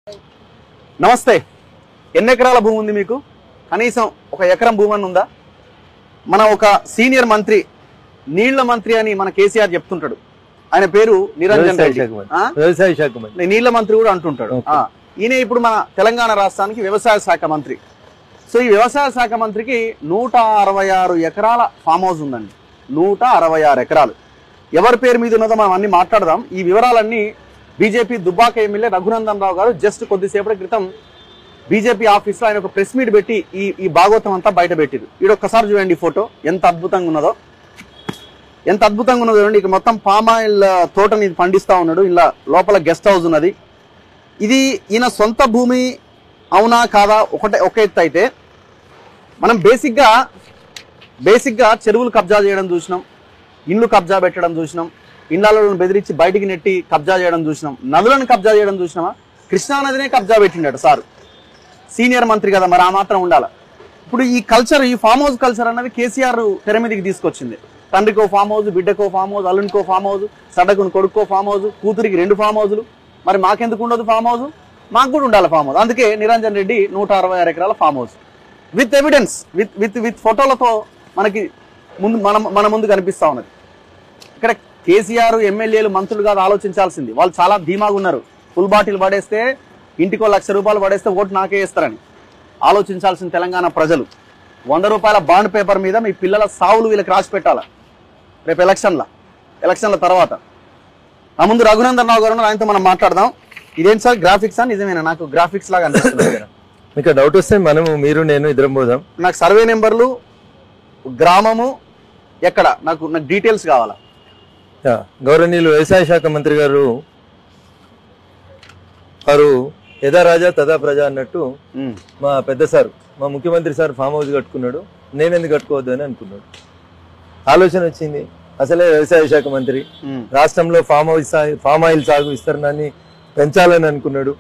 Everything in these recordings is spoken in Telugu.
నమస్తే ఎన్ని ఎకరాల భూమి ఉంది మీకు కనీసం ఒక ఎకరం భూమి అని ఉందా మన ఒక సీనియర్ మంత్రి నీళ్ల మంత్రి అని మన కేసీఆర్ చెప్తుంటాడు ఆయన పేరు నిరంజన్ వ్యవసాయ రెడ్డి శాఖ మంత్రి. ఆ? వ్యవసాయ శాఖ మంత్రి నీళ్ల మంత్రి కూడా అంటుంటాడు ఓకే. ఆ, ఈయన ఇప్పుడు మన తెలంగాణ రాష్ట్రానికి వ్యవసాయ శాఖ మంత్రి సో ఈ వ్యవసాయ శాఖ మంత్రికి నూట అరవై ఆరు ఎకరాల ఫామ్ హౌస్ ఉందండి నూట అరవై ఆరు ఎకరాలు ఎవరి పేరు మీద ఉన్నదో మనం అన్ని మాట్లాడదాం ఈ వివరాలన్నీ బీజేపీ దుబ్బాక ఎమ్మెల్యే రఘునందన్ రావు గారు జస్ట్ కొద్దిసేపటి క్రితం బీజేపీ ఆఫీస్లో ఆయన ఒక ప్రెస్ మీట్ పెట్టి ఈ ఈ భాగవతం అంతా బయట పెట్టిరు ఈడ ఒక్కసారి చూడండి ఈ ఫోటో ఎంత అద్భుతంగా ఉన్నదో ఎంత అద్భుతంగా ఉన్నదో చూడండి ఇక మొత్తం పామాయిల్ తోటని ఇది పండిస్తా ఉన్నాడు ఇలా లోపల గెస్ట్ హౌస్ ఉన్నది ఇది ఈయన సొంత భూమి అవునా కాదా ఒకటే ఒక ఎత్తు అయితే మనం బేసిక్గా బేసిక్గా చెరువులు కబ్జా చేయడం చూసినాం ఇండ్లు కబ్జా పెట్టడం చూసినాం ఇండ్లను బెదిరించి బయటికి నెట్టి కబ్జా చేయడం చూసినాం నదులను కబ్జా చేయడం చూసినామా కృష్ణానదినే కబ్జా పెట్టిండట సార్ సీనియర్ మంత్రి కదా మరి ఆ మాత్రం ఉండాల ఇప్పుడు ఈ కల్చర్ ఈ ఫామ్ హౌస్ కల్చర్ అన్నది కేసీఆర్ తెర మీదకి తీసుకొచ్చింది తండ్రికో ఫామ్ హౌస్ బిడ్డకో ఫామ్ హౌస్ అల్లునికో ఫామ్ హౌస్ సడకుని కొడుకో ఫామ్ హౌస్ కూతురికి రెండు ఫామ్ హౌస్లు మరి మాకెందుకు ఉండదు ఫామ్ హౌస్ మాకు కూడా ఉండాలి ఫామ్ హౌస్ అందుకే నిరంజన్ రెడ్డి నూట అరవై ఆరు ఎకరాల farmhouse with evidence with with with ఫోటోలతో మనకి ముందు మన మన ముందు కనిపిస్తా ఉన్నది ఇక్కడ కేసీఆర్ ఎమ్మెల్యేలు మంత్రులు కాదు ఆలోచించాల్సింది వాళ్ళు చాలా ధీమాగా ఉన్నారు ఫుల్ బాటిల్ పడేస్తే ఇంటికో లక్ష రూపాయలు పడేస్తే ఓటు నాకే వేస్తారని ఆలోచించాల్సిన తెలంగాణ ప్రజలు వంద రూపాయల బాండ్ పేపర్ మీద మీ పిల్లల సావులు వీళ్ళకి రాసి పెట్టాల రేపు ఎలక్షన్ల ఎలక్షన్ల తర్వాత ఆ ముందు రఘునందన్ రావు గారు ఉన్నారు, ఆయనతో మనం మాట్లాడదాం ఇదేంటి సార్ గ్రాఫిక్స్ అని నిజమేనా నాకు గ్రాఫిక్స్ లాగా అనిపిస్తుంది దగ్గర. మీకు డౌట్ వస్తే మనము మీరు నేను ఇద్దరం పోదాం నాకు సర్వే నెంబర్లు గ్రామము ఎక్కడ నాకు నాకు డీటెయిల్స్ కావాలా యా, గౌరవనీయులు వ్యవసాయ శాఖ మంత్రి గారు వారు యథా రాజా తదా ప్రజ అన్నట్టు ఉమ్, మా పెద్ద సార్ మా ముఖ్యమంత్రి సార్ ఫామ్ హౌస్ కట్టుకున్నాడు నేను ఎందుకు కట్టుకోవద్దు అని అనుకున్నాడు ఆలోచన వచ్చింది అసలే వ్యవసాయ శాఖ మంత్రి ఉమ్, రాష్ట్రంలో ఫామ్ హౌస్ సా- ఫామ్ ఆయిల్ సాగు విస్తరణాన్ని పెంచాలని అనుకున్నాడు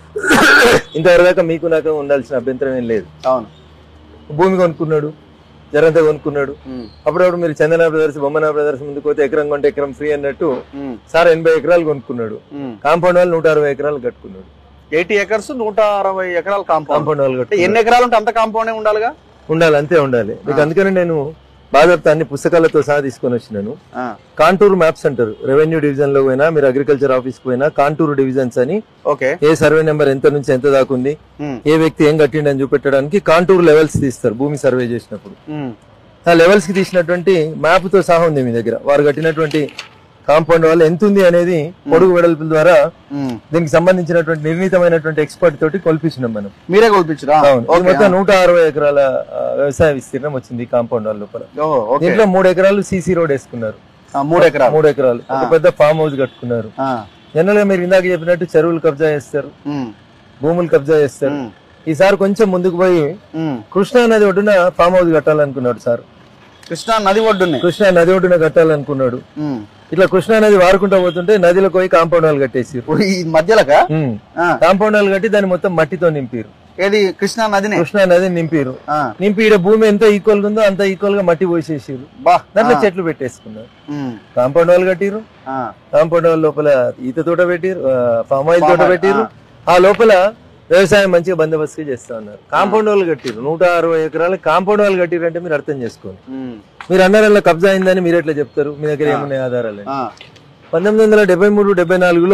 ఇంతవరదాకా మీకు నాకు ఉండాల్సిన అభ్యంతరం ఏం లేదు అవును భూమి కొనుక్కున్నాడు జరంతా కొనుక్కున్నాడు ఉమ్, అప్పుడప్పుడు మీరు చందన బ్రదర్స్ బొమ్మన బ్రదర్స్ ముందుకు పోతే ఎకరం కొంటే ఎకరం ఫ్రీ అన్నట్టు ఉమ్, సార్ ఎనభై ఎకరాలు కొనుక్కున్నాడు ఉమ్. కాంపౌండ్ వాళ్ళు నూట అరవై ఎకరాలు కట్టుకున్నాడు ఎయిటీ ఎకర్స్ నూట అరవై ఎకరాల కాంపౌండ్ కాంపౌండ్ వాళ్ళు అంటే కట్టుకున్నాడు ఎన్ని ఎకరాలు ఉంటే అంత కాంపౌండే ఉండాలిగా ఉండాలి అంతే ఉండాలి మీకు అందుకని నేను బాధపడతా అన్ని పుస్తకాలతో సహా తీసుకొని వచ్చినాను ఆ, కాంటూర్ మ్యాప్స్ అంటారు రెవెన్యూ డివిజన్ లో పోయినా మీరు అగ్రికల్చర్ ఆఫీస్ పోయినా కాంటూర్ డివిజన్స్ అని ఓకే ఏ సర్వే నెంబర్ ఎంత నుంచి ఎంత దాకా ఉంది ఉమ్, ఏ వ్యక్తి ఏం కట్టిండని చూపెట్టడానికి కాంటూర్ లెవెల్స్ తీస్తారు భూమి సర్వే చేసినప్పుడు ఉమ్, ఆ లెవెల్స్ కి తీసినటువంటి మ్యాప్ తో సహా ఉంది మీ దగ్గర వారు కట్టినటువంటి కాంపౌండ్ వల్ల ఎంత ఉంది అనేది పొడుగు వెడల్పుల ద్వారా ఉమ్. దీనికి సంబంధించినటువంటి నిర్ణీతమైనటువంటి ఎక్స్పర్ట్ తోటి కొల్పించినాం మనం మీరే కొల్పించరా అవును ఇది ఓకే మొత్తం నూట అరవై ఎకరాల ఆ, వ్యవసాయ విస్తీర్ణం వచ్చింది కాంపౌండ్ వాళ్ళ లోపల ఓ, ఓకే దీంట్లో మూడు ఎకరాలు సీసీ రోడ్ వేసుకున్నారు ఆ, మూడు ఎకరాలు మూడు ఎకరాలు ఒక పెద్ద ఫామ్ హౌస్ కట్టుకున్నారు ఆ, జనరల్ గా మీరు ఇందాక చెప్పినట్టు చెరువులు కబ్జా చేస్తారు ఉమ్, భూములు కబ్జా చేస్తారు ఉమ్, ఈసారి కొంచెం ముందుకు పోయి ఉమ్. కృష్ణా నది ఒడ్డున ఫామ్ హౌస్ కట్టాలనుకున్నాడు సార్ కృష్ణా నది ఒడ్డునే కృష్ణా నది ఒడ్డున కట్టాలనుకున్నాడు ఉమ్. ఇట్లా కృష్ణా నది వారుకుంటా పోతుంటే నదిలో పోయి కాంపౌండ్ వాళ్ళు కట్టేసి ఇప్పుడు ఈ మధ్యలోకా ఆ, కాంపౌండ్ వాళ్ళు కట్టి దాన్ని మొత్తం మట్టితో నింపారు ఏది కృష్ణా నదినే కృష్ణా నది నింపారు ఆ, నింపి ఈడ భూమి ఎంత ఈక్వల్ గా ఉందో అంత ఈక్వల్ గా మట్టి పోసేసారు బా దాంట్లో ఆ, చెట్లు పెట్టేసుకున్నారు ఉమ్, కాంపౌండ్ వాళ్ళు కట్టిరు ఆ, కాంపౌండ్ వాళ్ళ లోపల ఈత తోట పెట్టిరు ఫామ్ ఆయిల్ Palm తోట oil, పెట్టిరు ఆ లోపల వ్యవసాయం మంచిగా బందోబస్తు చేస్తా ఉన్నారు కాంపౌండ్ వాళ్ళు కట్టిరు నూట అరవై ఎకరాలు కాంపౌండ్ వాళ్ళు కట్టిరు అంటే మీరు అర్థం చేసుకోండి ఉమ్, మీరు అన్నారు అలా కబ్జా అయిందని మీరు ఎట్లా చెప్తారు మీ దగ్గర ఏమున్నాయి ఆధారాలు ఆ, పంతొమ్మిది వందల డెబ్బై మూడు డెబ్బై నాలుగులో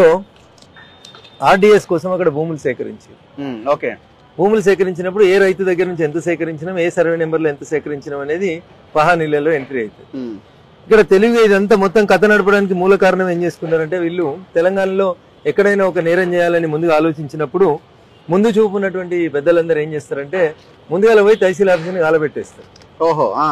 ఆర్డీఎస్ కోసం అక్కడ భూములు సేకరించారు ఉమ్, ఓకే భూములు సేకరించినప్పుడు ఏ రైతు దగ్గర నుంచి ఎంత సేకరించినాం ఏ సర్వే నెంబర్లో ఎంత సేకరించినాం అనేది పహానీలలో ఎంట్రీ అవుతుంది ఉమ్, ఇక్కడ తెలుగు ఇదంతా మొత్తం కథ నడపడానికి మూల కారణం ఏం చేసుకున్నారంటే వీళ్ళు తెలంగాణలో ఎక్కడైనా ఒక నేరం చేయాలని ముందుగా ఆలోచించినప్పుడు ముందు చూపు ఉన్నటువంటి పెద్దలందరూ ఏం చేస్తారంటే ముందుగా పోయి తహసీల్ ఆఫీస్ని గాలబెట్టేస్తారు ఓహో ఆ,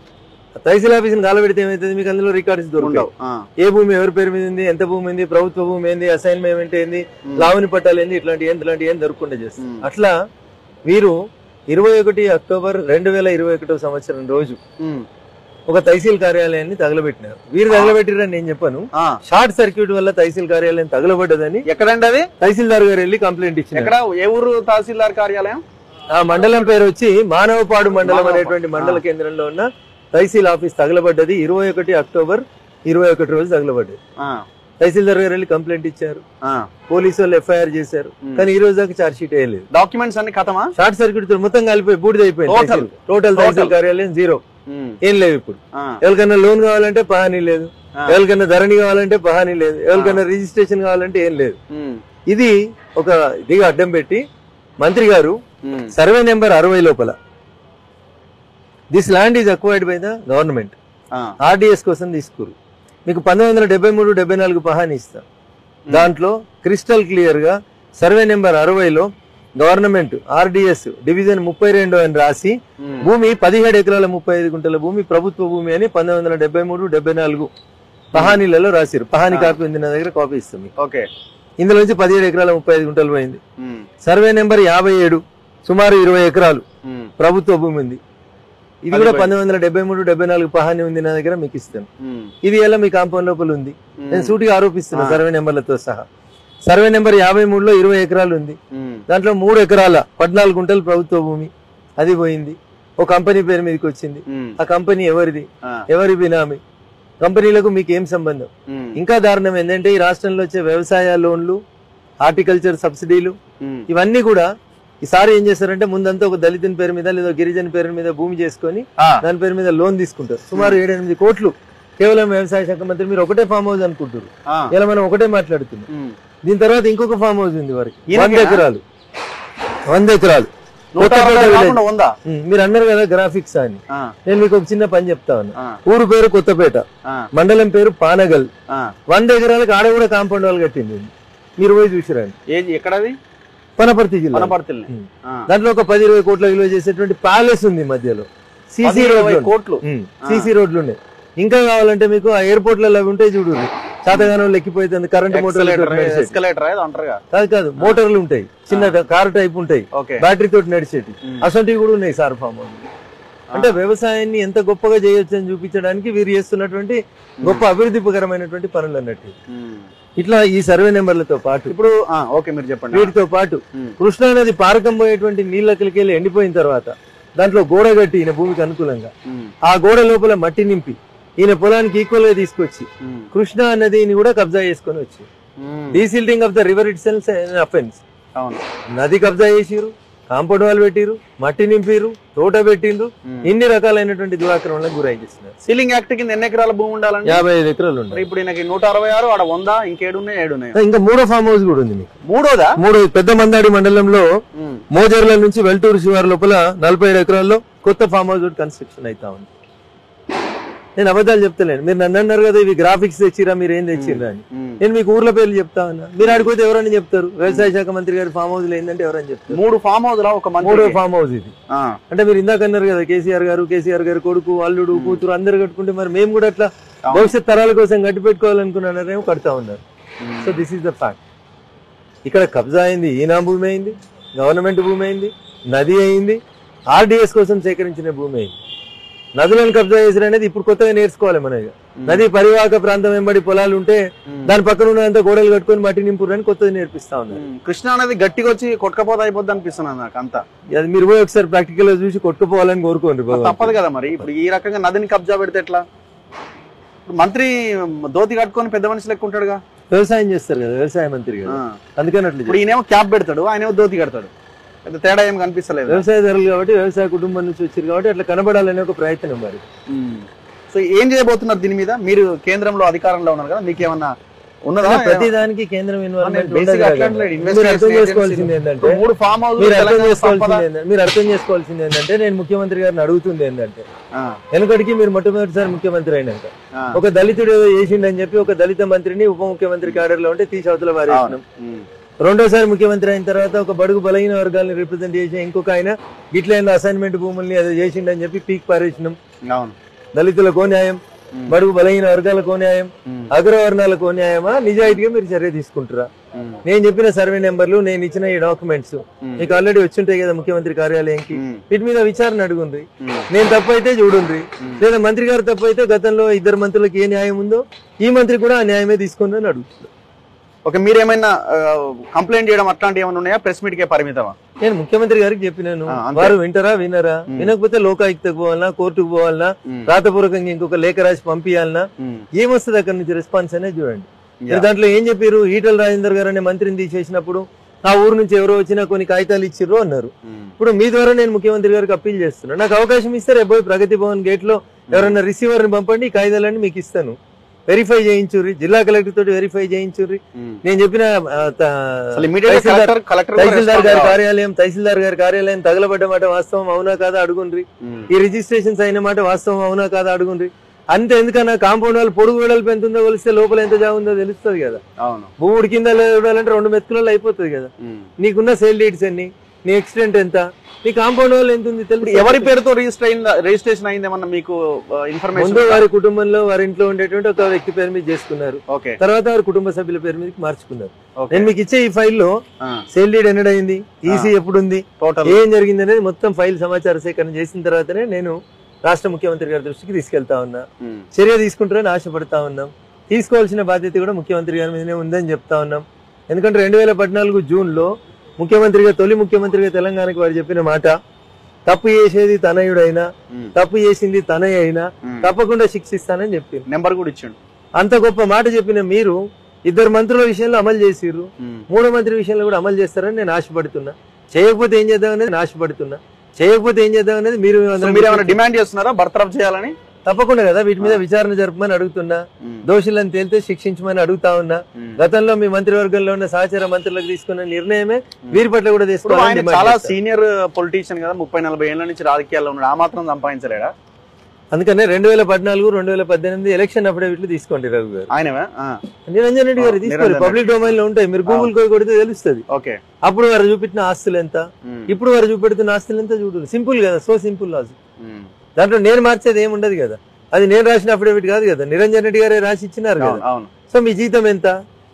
ఆ తహసీల్ ఆఫీస్ని గాలబెడితే ఏమవుతుంది మీకు అందులో రికార్డ్స్ దొరకవు ఉండవు ఆ, ఏ భూమి ఎవరి పేరు మీద ఉంది ఎంత భూమి ఉంది ప్రభుత్వ భూమి ఏంది అసైన్మెంట్ ఏంది లావణి పట్టాలు ఏంది ఇట్లాంటి ఏంది ఇట్లాంటి ఏం దొరకకుండా చేస్తారు మ్మ్. అట్లా వీరు ఇరవై ఒకటి అక్టోబర్ రెండు వేల ఇరవై ఒకటో సంవత్సరం రోజు ఉమ్, ఒక తహసీల్ కార్యాలయాన్ని తగలబెట్టినారు వీరు తగలబెట్టిరని నేను చెప్పాను ఆ. షార్ట్ సర్క్యూట్ వల్ల తహసీల్ కార్యాలయం తగలబడ్డదని ఎక్కడండి అది తహసీల్దార్ గారు వెళ్ళి కంప్లైంట్ ఇచ్చారు ఎక్కడ ఏ ఊరు తహసీల్దార్ కార్యాలయం ఆ మండలం పేరు వచ్చి మానవపాడు మండలం మానవపాడు. అనేటువంటి మండల కేంద్రంలో ఉన్న తహసీల్ ఆఫీస్ తగలబడ్డది ఇరవై ఒకటి అక్టోబర్ ఇరవై ఒకటి రోజు తగలబడ్డది ఆ, తహసీల్దార్ గారు వెళ్ళి కంప్లైంట్ ఇచ్చారు ఆ. పోలీసు వాళ్ళు ఎఫ్ఐఆర్ చేశారు ఉమ్. కానీ ఈ రోజు దాకా చార్జ్ షీట్ వేయలేదు డాక్యుమెంట్స్ అన్ని కథమా షార్ట్ సర్క్యూట్ తో మొత్తం కలిపోయి బూడిద అయిపోయింది Total. Tehsil. Total tehsil Total. కార్యాలయం జీరో ఉమ్. ఏం లేవు ఇప్పుడు ఆ. ఎవరికైనా లోన్ కావాలంటే పహానీ లేదు ఆ. ఎవరికైనా ధరణి కావాలంటే పహానీ లేదు ఎవరికైనా రిజిస్ట్రేషన్ కావాలంటే ఏం లేదు ఉమ్. ఇది ఒక దిగ అడ్డం పెట్టి మంత్రి గారు ఉమ్. సర్వే నెంబర్ అరవై లోపల this land is acquired by the government ఆ. ఆర్డిఎస్ కోసం తీసుకురు మీకు పంతొమ్మిది వందల డెబ్బై మూడు డెబ్బై నాలుగు పహాని ఇస్తాం దాంట్లో క్రిస్టల్ క్లియర్ గా సర్వే నెంబర్ అరవైలో గవర్నమెంట్ ఆర్డిఎస్ డివిజన్ ముప్పై రెండు అని రాసి ఉమ్. భూమి పదిహేడు ఎకరాల ముప్పై ఐదు గుంటల భూమి ప్రభుత్వ భూమి అని పంతొమ్మిది వందల డెబ్బై మూడు డెబ్బై నాలుగు పహానీలలో రాసిరు పహానీ ఆ. కాపీ ఉంది నా దగ్గర కాపీ ఇస్తాం మీకు ఓకే ఇందులో నుంచి పదిహేడు ఎకరాల ముప్పై ఐదు గుంటలు పోయింది ఉమ్. సర్వే నెంబర్ యాభై ఏడు సుమారు ఇరవై ఎకరాలు ఉమ్. ప్రభుత్వ భూమి ఉంది ఇది అది కూడా పోయింది. పంతొమ్మిది వందల డెబ్బై మూడు డెబ్బై నాలుగు పహాని ఉంది నా దగ్గర మీకు ఇస్తాను ఉమ్. ఇది ఎలా మీ కాంపౌండ్ లోపల ఉంది ఉమ్. నేను సూటిగా ఆరోపిస్తున్నా ఆ. సర్వే నెంబర్లతో సహా సర్వే నెంబర్ యాభై మూడులో ఇరవై ఎకరాలు ఉంది ఉమ్. దాంట్లో మూడు ఎకరాల పద్నాలుగు గుంటలు ప్రభుత్వ భూమి అది పోయింది ఒక కంపెనీ పేరు మీదకి వచ్చింది ఉమ్. ఆ కంపెనీ ఎవరిది ఆ. ఎవరి బినామీ కంపెనీలకు మీకు ఏం సంబంధం ఉమ్. ఇంకా దారుణం ఏంటంటే ఈ రాష్ట్రంలో వచ్చే వ్యవసాయ లోన్లు హార్టికల్చర్ సబ్సిడీలు ఉమ్. ఇవన్నీ కూడా ఈసారి ఏం చేస్తారంటే ముందంతా ఒక దళితుని పేరు మీద లేదా గిరిజన పేరు మీద భూమి చేసుకొని ఆ. దాని పేరు మీద లోన్ తీసుకుంటారు సుమారు ఏడెనిమిది కోట్లు కేవలం వ్యవసాయ శాఖ మంత్రి మీరు ఒకటే ఫామ్ హౌస్ అనుకుంటారు ఆ. ఇలా మనం ఒకటే మాట్లాడుతున్నాం ఉమ్. దీని తర్వాత ఇంకొక ఫామ్ హౌస్ ఉంది వారికి ఈయనకేనా? వంద ఎకరాలు వంద ఎకరాలు నూట కొత్తపేట అరవై విలేజ్. కాకుండా ఉందా ఉమ్, మీరు అన్నారు కదా గ్రాఫిక్స్ అని ఆ. నేను మీకు ఒక చిన్న పని చెప్తా ఉన్నా ఆ. ఊరు పేరు కొత్తపేట ఆ. మండలం పేరు పానగల్ ఆ. వంద ఎకరాలకు ఆడ కూడా కాంపౌండ్ వాళ్ళు కట్టింది మీరు పోయి చూసిరండి ఏది ఎక్కడది పనపర్తి జిల్లా వనపర్తిల్ని ఉమ్. ఆ. దాంట్లో ఒక పది ఇరవై కోట్ల విలువ చేసేటువంటి ప్యాలెస్ ఉంది మధ్యలో పది సీసీ ఇరవై రోడ్లు కోట్లు సీసీ రోడ్లు ఉన్నాయి ఇంకా కావాలంటే మీకు ఆ ఎయిర్పోర్ట్లలో అవి ఉంటాయి చూడు శాతగానం లెక్కిపోతుంది కరెంట్ మోటార్లు ఎక్సలేటర్ నడిచేటి. ఎస్కలేటర్ ఏదో అంటారుగా కాదు కాదు మోటార్లు ఉంటాయి చిన్న కార్ టైప్ ఉంటాయి ఓకే బ్యాటరీ తోటి నడిచేటి ఉమ్. అసంటివి కూడా ఉన్నాయి సార్ ఫామ్ హౌస్ అంటే వ్యవసాయాన్ని ఎంత గొప్పగా చేయొచ్చు అని చూపించడానికి వీరు చేస్తున్నటువంటి గొప్ప అభివృద్ధిపరమైనటువంటి పనులు అన్నట్టు ఉమ్. ఇట్లా ఈ సర్వే నెంబర్లతో పాటు ఇప్పుడు ఆ, ఓకే మీరు చెప్పండి వీటితో పాటు ఉమ్. కృష్ణా నది పారకం పోయేటువంటి నీళ్ళకి వెళ్ళి ఎండిపోయిన తర్వాత దాంట్లో గోడ కట్టి ఈయన భూమికి అనుకూలంగా ఉమ్. ఆ గోడ లోపల మట్టి నింపి ఈయన పొలానికి ఈక్వల్ గా తీసుకొచ్చి ఉమ్. కృష్ణా నదిని కూడా కబ్జా చేసుకొని వచ్చి ఉమ్. Desilting of the river it sells offence అవును నది కబ్జా చేసిరు కాంపౌండ్ వాళ్ళు పెట్టిరు మట్టి నింపిరు తోట పెట్టిండ్రు ఉమ్. ఇన్ని రకాలైనటువంటి దురాక్రమణలకు గురై చేస్తున్నారు సీలింగ్ యాక్ట్ కింద ఎన్ని ఎకరాల భూమి ఉండాలండి యాభై ఐదు ఎకరాలు మరి ఉన్నాయి ఇప్పుడు ఈయనకి నూట అరవై ఆరు ఆడ వంద ఇంకేడున్నాయి ఏడున్నాయి ఇంకా మూడో ఫామ్ హౌస్ కూడా ఉంది మీకు మూడోదా మూడో పెద్ద మందాడి మండలంలో ఉమ్. మోజర్ల నుంచి వెల్టూరు శివారు లోపల నలభై ఏడు ఎకరాల్లో కొత్త ఫామ్ హౌస్ ఒకటి కన్స్ట్రక్షన్ అవుతా ఉంది నేను అబద్ధాలు చెప్తలేను మీరు నన్ను అన్నారు కదా ఇవి గ్రాఫిక్స్ తెచ్చిరా మీరు ఏం తెచ్చిరా అని ఉమ్. నేను మీకు ఊర్ల పేర్లు చెప్తా ఉన్నా మీరు ఆడిపోతే ఎవరని చెప్తారు వ్యవసాయ శాఖ మంత్రి గారి ఫామ్ హౌస్ ఏంటంటే ఎవరని చెప్తారు మూడు ఫామ్ హౌస్ రా ఒక మూడో మంత్రి ఫామ్ హౌస్ ఇది అంటే మీరు ఇందాక అన్నారు కదా కేసీఆర్ గారు కేసీఆర్ గారు కొడుకు అల్లుడు కూతురు అందరు కట్టుకుంటే మరి మేము కూడా అట్లా భవిష్యత్ తరాల కోసం గట్టి పెట్టుకోవాలనుకున్నారేమో కడతా ఉన్నారు so this is the fact ఇక్కడ కబ్జా అయింది ఈనా భూమి అయింది గవర్నమెంట్ భూమి అయింది నది అయింది ఆర్డిఎస్ కోసం సేకరించిన భూమి అయింది నదులను కబ్జా చేసిన అనేది ఇప్పుడు కొత్తగా నేర్చుకోవాలి మన ఇక. నది పరివాహక ప్రాంతం వెంబడి పొలాలు ఉంటే దాని పక్కన ఉన్నంత గోడలు కట్టుకొని మట్టి నింపురని కొత్తది నేర్పిస్తా ఉన్నారు కృష్ణా అనేది గట్టిగా వచ్చి కొట్టుకపోతే అయిపోద్ది అనిపిస్తున్నది నాకు అంతా అది మీరు పోయి ఒకసారి ప్రాక్టికల్ గా చూసి కొట్టుకోవాలని కోరుకోండి భగవంతుడు. తప్పదు కదా మరి ఇప్పుడు ఈ రకంగా నదిని కబ్జా పెడితే ఎట్లా ఇప్పుడు మంత్రి ధోతి కట్టుకొని పెద్ద మనిషి లెక్క ఉంటాడుగా వ్యవసాయం చేస్తారు కదా వ్యవసాయ మంత్రి ఆ. కదా అందుకని అట్లా ఇప్పుడు ఈయనేమో క్యాప్ పెడతాడు ఆయనేమో ధోతి కడతాడు పెద్ద తేడా ఏం కనిపిస్తలేదు వ్యవసాయదారులు కాబట్టి వ్యవసాయ కుటుంబం నుంచి వచ్చారు కాబట్టి అట్లా కనబడాలనే ఒక ప్రయత్నం మరి సో ఏం చేయబోతున్నారు దీని మీద మీరు కేంద్రంలో అధికారంలో ఉన్నారు కదా మీకేమన్నా ఉన్నదా ప్రతి దానికి కేంద్రం ఇన్వాల్వ్మెంట్ బేసిక్ ఉండదు అట్లా కదా. లేదు. మీరు అర్థం Investigation చేసుకోవాల్సింది agency ఏంటంటే మూడు ఫామ్ హౌస్ మీరు అర్థం చేసుకోవాల్సింది ఏంటంటే మీరు అర్థం చేసుకోవాల్సింది ఏంటంటే నేను ముఖ్యమంత్రి గారిని అడుగుతుంది ఏంటంటే వెనుకడికి మీరు మొట్టమొదటిసారి ముఖ్యమంత్రి అయినాక ఒక దళితుడు ఏదో చేసిండని చెప్పి ఒక దళిత మంత్రిని ఉప ముఖ్యమంత్రి క్యాడర్ లో ఉంటే తీసి అవతల వారేసినాం రెండోసారి ముఖ్యమంత్రి అయిన తర్వాత ఒక బడుగు బలహీన వర్గాలను రిప్రజెంట్ చేసి ఇంకొక ఆయన గిట్లైన అసైన్మెంట్ భూముల్ని అది చేసిండని చెప్పి పీక్ పారేసినాం అవును దళితులకో న్యాయం ఉమ్. బడుగు బలహీన వర్గాలకో న్యాయం ఉమ్. అగ్రవర్ణాలకో న్యాయమా నిజాయితీగా మీరు చర్య తీసుకుంటారా ఉమ్. నేను చెప్పిన సర్వే నెంబర్లు నేను ఇచ్చిన ఈ డాక్యుమెంట్స్ ఉమ్. మీకు ఆల్రెడీ వచ్చింటాయి కదా ముఖ్యమంత్రి కార్యాలయంకి ఉమ్. వీటి మీద విచారణ అడుగుండ్రి ఉమ్. నేను తప్పైతే చూడుండ్రి ఉమ్. లేదా మంత్రి గారు తప్పైతే గతంలో ఇద్దరు మంత్రులకు ఏ న్యాయం ఉందో ఈ మంత్రి కూడా ఆ న్యాయమే తీసుకుంది అని అడుగుతున్నాను ఓకే మీరేమైనా కంప్లైంట్ చేయడం అట్లాంటి ఏమైనా ఉన్నాయా ప్రెస్ మీట్ కే పరిమితమా నేను ముఖ్యమంత్రి గారికి చెప్పినాను ఆ, అంతే. వారు వింటారా వినరా ఉమ్. వినకపోతే లోకాయుక్తకు పోవాలన్నా కోర్టుకు పోవాలన్నా ఉమ్. రాతపూర్వకంగా ఇంకొక లేఖ రాసి పంపించాలన్నా ఉమ్. ఏమొస్తుంది అక్కడి నుంచి రెస్పాన్స్ అనేది చూడండి మీరు దాంట్లో ఏం చెప్పారు ఈటల రాజేందర్ గారు అనే మంత్రిని తీసేసినప్పుడు ఆ ఊరు నుంచి ఎవరో వచ్చినా కొన్ని కాగితాలు ఇచ్చిర్రు అన్నారు ఇప్పుడు మీ ద్వారా నేను ముఖ్యమంత్రి గారికి అప్పీల్ చేస్తున్నాను నాకు అవకాశం ఇస్తే రేపు పోయి ప్రగతి భవన్ గేట్ లో ఎవరైనా రిసీవర్ ని పంపండి ఈ కాగితాలన్నీ మీకు ఇస్తాను వెరిఫై చేయించుర్రి జిల్లా కలెక్టర్ తోటి వెరిఫై చేయించుర్రి నేను చెప్పిన ఆ, త- అసలు ఇమీడియట్ తహసీల్దార్ కలెక్టర్ కలెక్టర్ కూడా తహసీల్దార్ respond గారి కావాలి. కార్యాలయం తహసీల్దార్ గారి కార్యాలయం తగలబడ్డమాట వాస్తవం అవునా కాదా అడుగుండ్రి ఉమ్. ఈ రిజిస్ట్రేషన్స్ అయిన మాట వాస్తవం అవునా కాదా అడుగుండ్రి అంతే ఎందుకన్నా కాంపౌండ్ వాళ్ళు పొడుగు వెడల్పు ఎంత ఉందో కొలిస్తే లోపల ఎంత జాగుందో తెలుస్తుంది కదా అవును భూముడి కింద చూడాలంటే రెండు మెతుకులలో అయిపోతుంది కదా ఉమ్. నీకున్న సేల్ డేట్స్ ఎన్ని నీ ఎక్సిడెంట్ ఎంత నీ కాంపౌండ్ వాళ్ళు ఎంత ఉంది ఇప్పుడు తెలుసు ఎవరి పేరుతో రిజిస్టర్ అయింది రిజిస్ట్రేషన్ అయిందేమన్నా మీకు ముందు ఇన్ఫర్మేషన్ వారి కుటుంబంలో వారి ఇంట్లో ఉండేటువంటి ఒక వ్యక్తి పేరు మీద చేసుకున్నారు ఓకే తర్వాత వారి కుటుంబ సభ్యుల పేరు మీద మార్చుకున్నారు ఓకే నేను మీకు ఇచ్చే ఈ ఫైల్లో సేల్ డీడ్ ఎన్నడైంది ఈసీ ఎప్పుడు ఉంది టోటల్ ఏం జరిగింది అనేది మొత్తం ఫైల్ సమాచార సేకరణ చేసిన తర్వాతనే నేను రాష్ట్ర ముఖ్యమంత్రి గారి దృష్టికి తీసుకెళ్తా ఉన్నా చర్య తీసుకుంటారని ఆశపడతా ఉన్నాం తీసుకోవాల్సిన బాధ్యత కూడా ముఖ్యమంత్రి గారి మీదనే ఉందని చెప్తా ఉన్నాం ఎందుకంటే రెండు వేల పద్నాలుగు జూన్ లో ముఖ్యమంత్రిగా తొలి ముఖ్యమంత్రిగా తెలంగాణకి వారు చెప్పిన మాట తప్పు చేసేది తనయుడైనా తప్పు చేసింది తనయ్య అయినా తప్పకుండా శిక్షిస్తానని చెప్పింది నెంబర్ కూడా ఇచ్చిండు అంత గొప్ప మాట చెప్పిన మీరు ఇద్దరు మంత్రుల విషయంలో అమలు చేసిర్రు మూడో మంత్రి విషయంలో కూడా అమలు చేస్తారని నేను ఆశపడుతున్నా చేయకపోతే ఏం చేద్దాం అనేది నేను ఆశపడుతున్నా చేయకపోతే ఏం చేద్దాం అనేది మీరు సో అందరం మీరు ఏమైనా డిమాండ్ చేస్తున్నారా బర్తరఫ్ చేయాలని తప్పకుండా కదా వీటి మీద విచారణ జరపమని అడుగుతున్నా దోషులను తేలితే శిక్షించమని అడుగుతా ఉన్నా గతంలో మీ మంత్రివర్గంలో ఉన్న సహచర మంత్రులకు తీసుకున్న నిర్ణయమే వీరి పట్ల కూడా ఇప్పుడు తీసుకోవాలని ఆయన డిమాండ్ చాలా చేస్తా. సీనియర్ పొలిటీషియన్ కదా ముప్పై నలభై ఏళ్ల నుంచి రాజకీయాల్లో ఉన్నాడు ఆ మాత్రం సంపాదించలేడా అందుకనే రెండు వేల పద్నాలుగు రెండు వేల పద్దెనిమిది ఎలక్షన్ అఫిడవిట్లు తీసుకోండి రఘు గారు ఆయనవే నిరంజన్ రెడ్డి గారు ఆ, తీసుకోండి నిరంజన్ పబ్లిక్ డొమైన్ లో ఉంటాయి మీరు గూగుల్ కి కొడితే తెలుస్తుంది ఓకే అప్పుడు వారు చూపించిన ఆస్తులు ఎంత ఇప్పుడు వారు చూపెడుతున్న ఆస్తులు ఎంత చూడు సింపుల్ కదా సో సింపుల్ లాజిక్ దాంట్లో నేను మార్చేది ఏమి ఉండదు కదా అది నేను రాసిన అఫిడవిట్ కాదు కదా నిరంజన్ రెడ్డి గారే రాసి ఇచ్చినారు కదా అవును అవును సో మీ జీతం ఎంత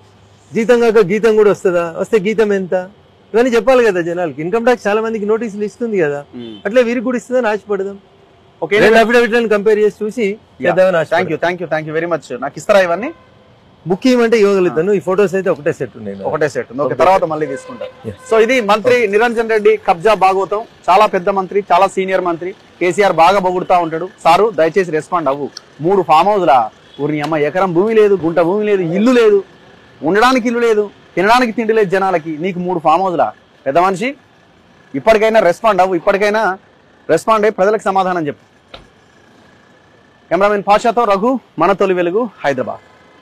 జీతం కాక గీతం కూడా వస్తుందా వస్తే గీతం ఎంత ఇవన్నీ చెప్పాలి కదా జనాలకి ఇన్కమ్ ట్యాక్స్ చాలా మందికి నోటీసులు ఇస్తుంది కదా అట్లే వీరికి కూడా ఇస్తుందని ఆశపడదాం ఓకే రెండు అఫిడవిట్లను కంపేర్ చేసి చూసి చేద్దామని ఆశ thank you thank you thank you very much నాకు ఇస్తారా ఇవన్నీ బుక్ ఇవ్వమంటే ఇవ్వగలుగుతాను ఈ ఫొటోస్ అయితే ఒకటే సెట్ ఉన్నాయి నాకు. ఒకటే సెట్ ఓకే Okay. తర్వాత మళ్ళీ తీసుకుంటా Yes. సో ఇది మంత్రి నిరంజన్ రెడ్డి కబ్జా భాగవతం చాలా పెద్ద మంత్రి చాలా సీనియర్ మంత్రి కేసీఆర్ బాగా పొగుడుతా ఉంటాడు సారు దయచేసి రెస్పాండ్ అవ్వు మూడు ఫామ్ హౌస్లా ఊరిని అమ్మ ఎకరం భూమి లేదు గుంట భూమి లేదు ఇల్లు లేదు ఉండడానికి ఇల్లు లేదు తినడానికి తిండి లేదు జనాలకి నీకు మూడు ఫామ్ హౌస్లా పెద్ద మనిషి ఇప్పటికైనా రెస్పాండ్ అవ్వు ఇప్పటికైనా రెస్పాండ్ అయ్యి ప్రజలకు సమాధానం చెప్పు కెమెరామెన్ పాషాతో రఘు మన తొలి వెలుగు హైదరాబాద్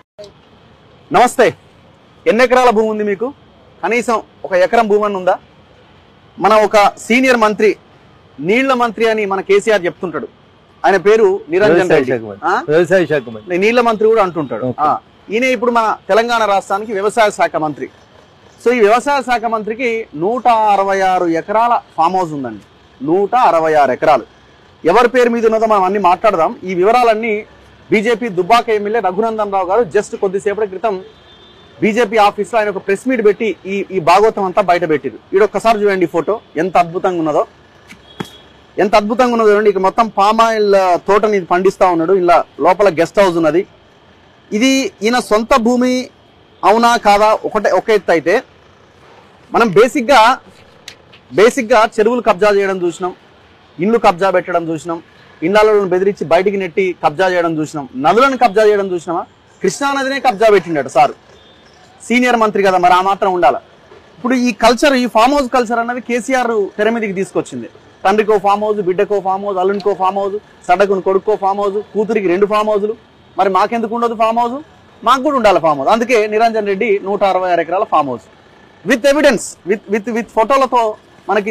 నమస్తే ఎన్ని ఎకరాల భూమి ఉంది మీకు కనీసం ఒక ఎకరం భూమి అని ఉందా మన ఒక సీనియర్ మంత్రి నీళ్ల మంత్రి అని మన కేసీఆర్ చెప్తుంటాడు ఆయన పేరు నిరంజన్ వ్యవసాయ రెడ్డి శాఖ మంత్రి. ఆ? వ్యవసాయ శాఖ మంత్రి నీళ్ల మంత్రి కూడా అంటుంటాడు Okay. ఆ, ఈయన ఇప్పుడు మన తెలంగాణ రాష్ట్రానికి వ్యవసాయ శాఖ మంత్రి సో ఈ వ్యవసాయ శాఖ మంత్రికి నూట అరవై ఆరు ఎకరాల ఫామ్ హౌస్ ఉందండి నూట అరవై ఆరు ఎకరాలు ఎవరి పేరు మీద ఉన్నదో మనం అన్ని మాట్లాడదాం ఈ వివరాలన్నీ బీజేపీ దుబ్బాక ఎమ్మెల్యే రఘునందన్ రావు గారు జస్ట్ కొద్దిసేపటి క్రితం బీజేపీ ఆఫీస్లో ఆయన ఒక ప్రెస్ మీట్ పెట్టి ఈ ఈ భాగవతం అంతా బయట పెట్టిరు ఈడ ఒక్కసారి చూడండి ఈ ఫోటో ఎంత అద్భుతంగా ఉన్నదో ఎంత అద్భుతంగా ఉన్నదో చూడండి ఇక మొత్తం పామాయిల్ తోటని ఇది పండిస్తా ఉన్నాడు ఇలా లోపల గెస్ట్ హౌస్ ఉన్నది ఇది ఈయన సొంత భూమి అవునా కాదా ఒకటే ఒక ఎత్తు అయితే మనం బేసిక్గా బేసిక్గా చెరువులు కబ్జా చేయడం చూసినాం ఇండ్లు కబ్జా పెట్టడం చూసినాం ఇళ్లను బెదిరించి బయటికి నెట్టి కబ్జా చేయడం చూసినాం నదులను కబ్జా చేయడం చూసినామా కృష్ణానదినే కబ్జా పెట్టిండట సార్ సీనియర్ మంత్రి కదా మరి ఆ మాత్రం ఉండాలి ఇప్పుడు ఈ కల్చర్ ఈ ఫామ్ హౌస్ కల్చర్ అన్నది కేసీఆర్ తెర మీదకి తీసుకొచ్చింది తండ్రికో ఫామ్ హౌస్ బిడ్డకో ఫామ్ హౌస్ అల్లునికో ఫామ్ హౌస్ సడకుని కొడుకో ఫామ్ హౌస్ కూతురికి రెండు ఫామ్ హౌస్లు మరి మాకెందుకు ఉండదు ఫామ్ హౌస్ మాకు కూడా ఉండాలి ఫామ్ హౌస్ అందుకే నిరంజన్ రెడ్డి నూట అరవై ఆరు ఎకరాల farmhouse with evidence with with with ఫోటోలతో